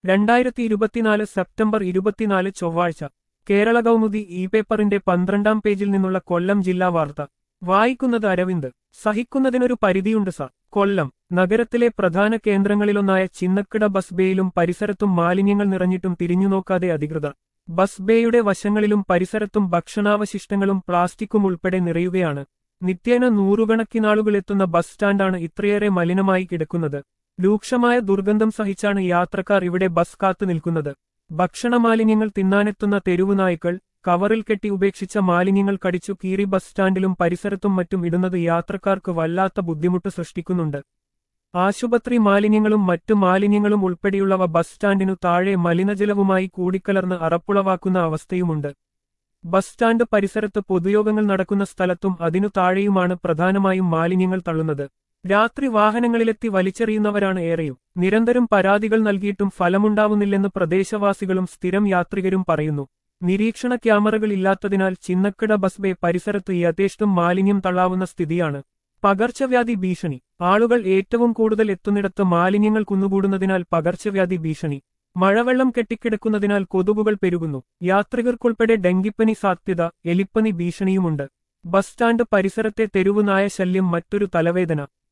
രണ്ടായിരത്തി ഇരുപത്തിനാല് സെപ്റ്റംബർ ഇരുപത്തിനാല് ചൊവ്വാഴ്ച കേരള കൗമുദി ഇ പേപ്പറിന്റെ പന്ത്രണ്ടാം പേജിൽ നിന്നുള്ള കൊല്ലം ജില്ലാ വാർത്ത വായിക്കുന്നത് അരവിന്ദ് സഹിക്കുന്നതിനൊരു പരിധിയുണ്ട് സ കൊല്ലം നഗരത്തിലെ പ്രധാന കേന്ദ്രങ്ങളിലൊന്നായ ചിന്നക്കിട ബസ് ബേയിലും പരിസരത്തും മാലിന്യങ്ങൾ നിറഞ്ഞിട്ടും തിരിഞ്ഞുനോക്കാതെ അധികൃതർ ബസ് ബേയുടെ വശങ്ങളിലും പരിസരത്തും ഭക്ഷണാവശിഷ്ടങ്ങളും പ്ലാസ്റ്റിക്കും ഉൾപ്പെടെ നിറയുകയാണ് നിത്യേന നൂറുകണക്കിനാളുകൾ എത്തുന്ന ബസ് സ്റ്റാൻഡാണ് ഇത്രയേറെ മലിനമായി കിടക്കുന്നത് രൂക്ഷമായ ദുർഗന്ധം സഹിച്ചാണ് യാത്രക്കാർ ഇവിടെ ബസ് കാത്തു നിൽക്കുന്നത് ഭക്ഷണമാലിന്യങ്ങൾ തിന്നാനെത്തുന്ന തെരുവുനായ്ക്കൾ കവറിൽ കെട്ടി ഉപേക്ഷിച്ച മാലിന്യങ്ങൾ കടിച്ചു കീറി ബസ് സ്റ്റാൻഡിലും പരിസരത്തും മറ്റും ഇടുന്നത് യാത്രക്കാർക്ക് വല്ലാത്ത ബുദ്ധിമുട്ട് സൃഷ്ടിക്കുന്നുണ്ട് ആശുപത്രി മാലിന്യങ്ങളും മറ്റു മാലിന്യങ്ങളും ഉൾപ്പെടെയുള്ളവ ബസ് സ്റ്റാൻഡിനു താഴെ മലിനജലവുമായി കൂടിക്കലർന്ന് അറപ്പുളവാക്കുന്ന അവസ്ഥയുമുണ്ട് ബസ് സ്റ്റാൻഡ് പരിസരത്ത് പൊതുയോഗങ്ങൾ നടക്കുന്ന സ്ഥലത്തും അതിനു താഴെയുമാണ് പ്രധാനമായും മാലിന്യങ്ങൾ തള്ളുന്നത് രാത്രി വാഹനങ്ങളിലെത്തി വലിച്ചെറിയുന്നവരാണ് ഏറെയും നിരന്തരം പരാതികൾ നൽകിയിട്ടും ഫലമുണ്ടാവുന്നില്ലെന്ന് പ്രദേശവാസികളും സ്ഥിരം യാത്രികരും പറയുന്നു നിരീക്ഷണ ക്യാമറകൾ ഇല്ലാത്തതിനാൽ ചിന്നക്കിട ബസ് ബേ പരിസരത്ത് യഥേഷ്ടം മാലിന്യം തള്ളാവുന്ന സ്ഥിതിയാണ് പകർച്ചവ്യാധി ഭീഷണി ആളുകൾ ഏറ്റവും കൂടുതൽ എത്തുന്നിടത്ത് മാലിന്യങ്ങൾ കുന്നുകൂടുന്നതിനാൽ പകർച്ചവ്യാധി ഭീഷണി മഴവെള്ളം കെട്ടിക്കിടക്കുന്നതിനാൽ കൊതുകുകൾ പെരുകുന്നു യാത്രികർക്കുൾപ്പെടെ ഡെങ്കിപ്പനി സാധ്യത എലിപ്പനി ഭീഷണിയുമുണ്ട് ബസ് സ്റ്റാൻഡ് പരിസരത്തെ തെരുവുനായ ശല്യം മറ്റൊരു തലവേദന